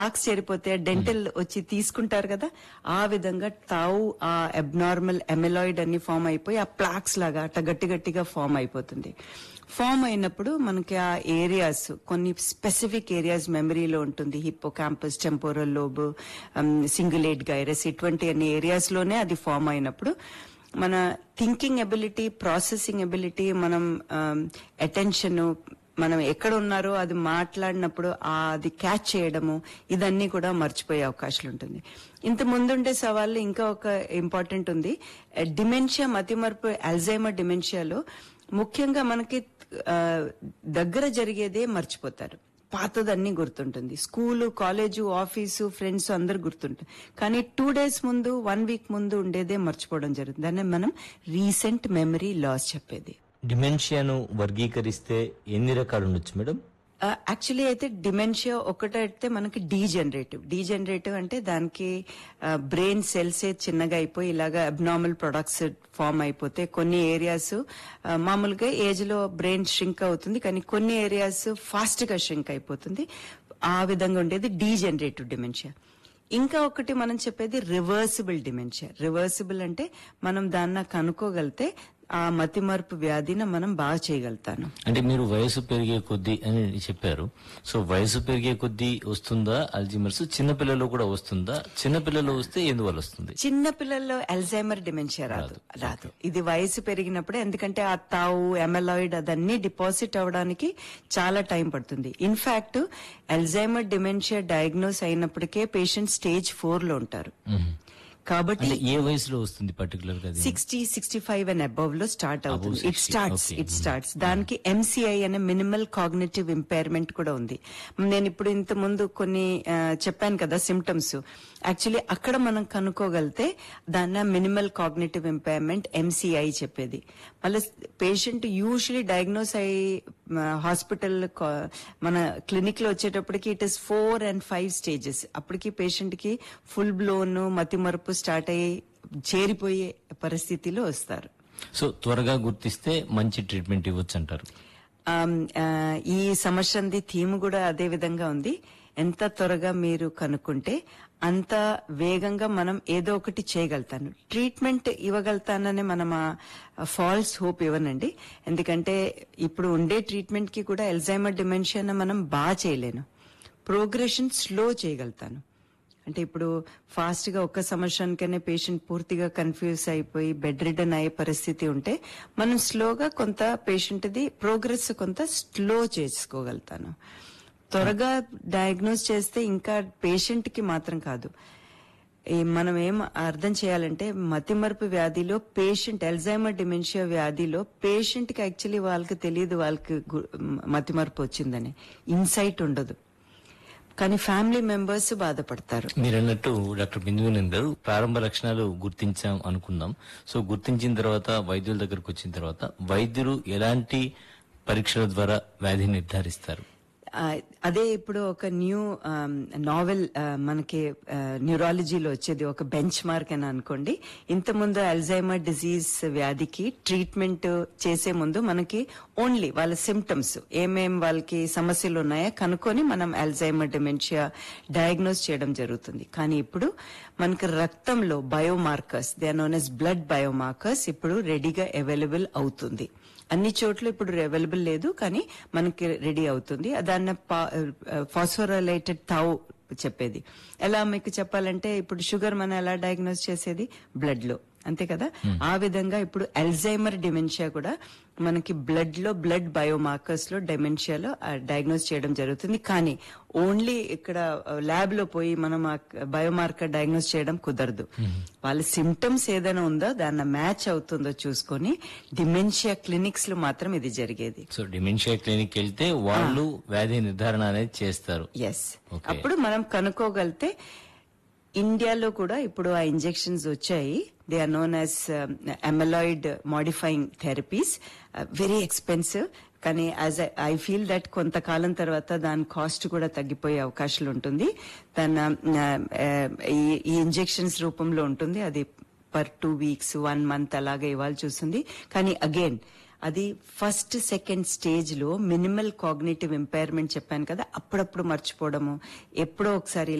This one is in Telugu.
ప్లాక్స్ చేరిపోతే డెంటల్ వచ్చి తీసుకుంటారు కదా ఆ విధంగా తావు ఆ అబ్నార్మల్ ఎమెలాయిడ్ అన్ని ఫామ్ అయిపోయి ఆ ప్లాక్స్ లాగా అట్లా గట్టి గట్టిగా ఫామ్ అయిపోతుంది ఫామ్ అయినప్పుడు మనకి ఆ ఏరియాస్ కొన్ని స్పెసిఫిక్ ఏరియాస్ మెమరీలో ఉంటుంది hippocampus temporal lobe cingulate gyrus ఇటువంటి అన్ని ఏరియాస్ లోనే అది ఫామ్ అయినప్పుడు మన థింకింగ్ ఎబిలిటీ ప్రాసెసింగ్ ఎబిలిటీ మనం అటెన్షన్ మనం ఎక్కడ ఉన్నారో అది మాట్లాడినప్పుడు ఆ అది క్యాచ్ చేయడము ఇదన్నీ కూడా మర్చిపోయే అవకాశాలు ఉంటుంది ఇంత ముందుండే సవాళ్ళు ఇంకా ఒక ఇంపార్టెంట్ ఉంది డిమెన్షియా మతిమరుపు అల్జైమర్ డిమెన్షియాలో ముఖ్యంగా మనకి ఆ, దగ్గర జరిగేదే మర్చిపోతారు పాతదన్నీ గుర్తుంటుంది స్కూలు కాలేజు ఆఫీసు ఫ్రెండ్స్ అందరు గుర్తుంటుంది కానీ టూ డేస్ ముందు వన్ వీక్ ముందు ఉండేదే మర్చిపోవడం జరుగుతుంది దాన్ని మనం రీసెంట్ మెమరీ లాస్ చెప్పేది డిమెన్షియాను వర్గీకరిస్తే ఎన్ని రకాలు ఉండొచ్చు మేడం యాక్చువల్లీ అయితే డిమెన్షియా ఒకటైతే మనకి డీజనరేటివ్ డీజనరేటివ్ అంటే దానికి బ్రెయిన్ సెల్స్ చిన్నగా అయిపోయి ఇలాగా అబ్నార్మల్ ప్రొడక్ట్స్ ఫామ్ అయిపోతే కొన్ని ఏరియాస్ మామూలుగా ఏజ్ లో బ్రెయిన్ ష్రింక్ అవుతుంది కానీ కొన్ని ఏరియాస్ ఫాస్ట్ గా ష్రింక్ అయిపోతుంది ఆ విధంగా ఉండేది డీజనరేటివ్ డిమెన్షియా ఇంకా ఒకటి మనం చెప్పేది రివర్సిబుల్ డిమెన్షియా రివర్సిబుల్ అంటే మనం దాన్ని కనుక్కోగలితే ఆ మతిమరుపు వ్యాధిని మనం బాగా చేయగలుగుతాను అంటే మీరు వయసు పెరిగే కొద్దీ అని చెప్పారు సో వయసు పెరిగే కొద్దీ వస్తుందా అల్జిమర్స్ చిన్నపిల్లలు కూడా వస్తుందా చిన్నపిల్లలు వస్తే ఎందువల్ల వస్తుంది చిన్న పిల్లల్లో అల్జైమర్ డిమెన్షియా రాదు రాదు ఇది వయసు పెరిగినప్పుడే ఎందుకంటే ఆ తావు ఎమెలాయిడ్ అదన్నీ డిపాజిట్ అవడానికి చాలా టైం పడుతుంది ఇన్ఫాక్ట్ అల్జైమర్ డిమెన్షియా డయాగ్నోస్ అయినప్పటికే పేషెంట్ స్టేజ్ ఫోర్ లో ఉంటారు మ్మ్. కాబట్టి అంటే ఏ వయసులో వస్తుంది పర్టికులర్ గా అది? Sixty sixty five and above లో స్టార్ట్ అవుతుంది it 60, starts okay. It starts దానికి ఎంసీఐ అనే మినిమల్ కాగ్నేటివ్ ఇంపైర్మెంట్ కూడా ఉంది నేను ఇప్పుడు ఇంత ముందు కొన్ని ఆ, చెప్పాను కదా సిమ్టమ్స్ యాక్చువల్లీ అక్కడ మనం కనుక్కోగలితే దాన్ని మినిమల్ కాగ్నేటివ్ ఇంపైర్మెంట్ ఎంసీఐ చెప్పేది మళ్ళీ పేషెంట్ యూజువలీ డయాగ్నోస్ అయ్యి హాస్పిటల్ మన క్లినిక్ లో వచ్చేటప్పటికి it is four and five stages అప్పటికి పేషెంట్ కి ఫుల్ బ్లోన్ మతిమరుపు స్టార్ట్ అయ్యి చేరిపోయే పరిస్థితిలో వస్తారు సో త్వరగా గుర్తిస్తే మంచి ట్రీట్మెంట్ ఇవ్వచ్చు అంటారు ఆమ్, ఆ, ఈ సంవత్సరంది థీమ్ కూడా అదే విధంగా ఉంది ఎంత త్వరగా మీరు కనుక్కుంటే అంత వేగంగా మనం ఏదో ఒకటి చేయగలుగుతాను ట్రీట్మెంట్ ఇవ్వగలుగుతానని మనం ఫాల్స్ హోప్ ఇవ్వనండి ఎందుకంటే ఇప్పుడు ఉండే ట్రీట్మెంట్ కి కూడా ఎల్జైమర్ డిమెన్షియా మనం బాగా చేయలేను ప్రోగ్రెషన్ స్లో చేయగలుగుతాను అంటే ఇప్పుడు ఫాస్ట్ గా ఒక్క సంవత్సరానికనే పేషెంట్ పూర్తిగా కన్ఫ్యూజ్ అయిపోయి బెడ్ రిడన్ అయ్యే పరిస్థితి ఉంటే మనం స్లోగా కొంత పేషెంట్ ది ప్రోగ్రెస్ కొంత స్లో చేసుకోగలుగుతాను త్వరగా డయాగ్నోస్ చేస్తే ఇంకా పేషెంట్ కి మాత్రం కాదు ఈ మనం ఏం అర్థం చేయాలంటే మతిమరుపు వ్యాధిలో పేషెంట్ ఎల్జైమర్ డిమెన్షియా వ్యాధిలో పేషెంట్ కి యాక్చువల్లీ వాళ్ళకి తెలియదు వాళ్ళకి గు- మతిమరుపు వచ్చిందని ఇన్సైట్ ఉండదు కానీ ఫ్యామిలీ మెంబర్స్ బాధపడతారు మీరు అన్నట్టు డాక్టర్ బిందువినంద్ గారు ప్రారంభ లక్షణాలు గుర్తించాం అనుకుందాం సో గుర్తించిన తర్వాత వైద్యుల దగ్గరకు వచ్చిన తర్వాత వైద్యులు ఎలాంటి పరీక్షల ద్వారా వ్యాధి నిర్ధారిస్తారు ఆ, అదే ఇప్పుడు ఒక న్యూ నావెల్ మనకి న్యూరాలజీలో వచ్చేది ఒక బెంచ్ మార్క్ అని అనుకోండి ఇంతకుముందు అల్జైమర్ డిజీజ్ వ్యాధికి ట్రీట్మెంట్ చేసే ముందు మనకి ఓన్లీ వాళ్ళ సిమ్టమ్స్ ఏమేం వాళ్ళకి సమస్యలు ఉన్నాయో కనుక్కొని మనం అల్జైమర్ డిమెన్షియా డయాగ్నోస్ చేయడం జరుగుతుంది కానీ ఇప్పుడు మనకి రక్తంలో biomarkers they are known as blood biomarkers ఇప్పుడు రెడీగా అవైలబుల్ అవుతుంది అన్ని చోట్ల ఇప్పుడు అవైలబుల్ లేదు కానీ మనకి రెడీ అవుతుంది దాన్ని ఫాస్ఫోరైలేటెడ్ థౌ చెప్పేది ఎలా మీకు చెప్పాలంటే ఇప్పుడు షుగర్ మనం ఎలా డయాగ్నోస్ చేసేది బ్లడ్ లో అంతే కదా ఆ విధంగా ఇప్పుడు అల్జైమర్ డిమెన్షియా కూడా మనకి బ్లడ్ లో బ్లడ్ బయోమార్కర్స్ లో డిమెన్షియాలో డయాగ్నోస్ చేయడం జరుగుతుంది కానీ ఓన్లీ ఇక్కడ ల్యాబ్ లో పోయి మనం బయోమార్కర్ డయాగ్నోస్ చేయడం కుదరదు వాళ్ళ సిమ్టమ్స్ ఏదైనా ఉందో దాన్ని మ్యాచ్ అవుతుందో చూసుకొని డిమెన్షియా క్లినిక్స్ లో మాత్రం ఇది జరిగేది సో డిమెన్షియా క్లినిక్ వెళ్తే వాళ్ళు వ్యాధి నిర్ధారణ అనేది చేస్తారు ఎస్ Okay. అప్పుడు మనం కనుక్కోగలితే ఇండియాలో కూడా ఇప్పుడు ఆ ఇంజెక్షన్స్ వచ్చాయి they are known as amyloid modifying therapies very expensive కానీ యాజ్ ఐ ఫీల్ దట్ కొంతకాలం తర్వాత దాని కాస్ట్ కూడా తగ్గిపోయే అవకాశాలు ఉంటుంది తన ఈ ఇంజెక్షన్స్ రూపంలో ఉంటుంది అది per two weeks one month అలాగే ఇవ్వాల్సి వస్తుంది కానీ అగైన్ అది ఫస్ట్ సెకండ్ స్టేజ్ లో మినిమల్ కాగ్నేటివ్ ఇంపైర్మెంట్ చెప్పాను కదా అప్పుడప్పుడు మర్చిపోవడము ఎప్పుడో ఒకసారి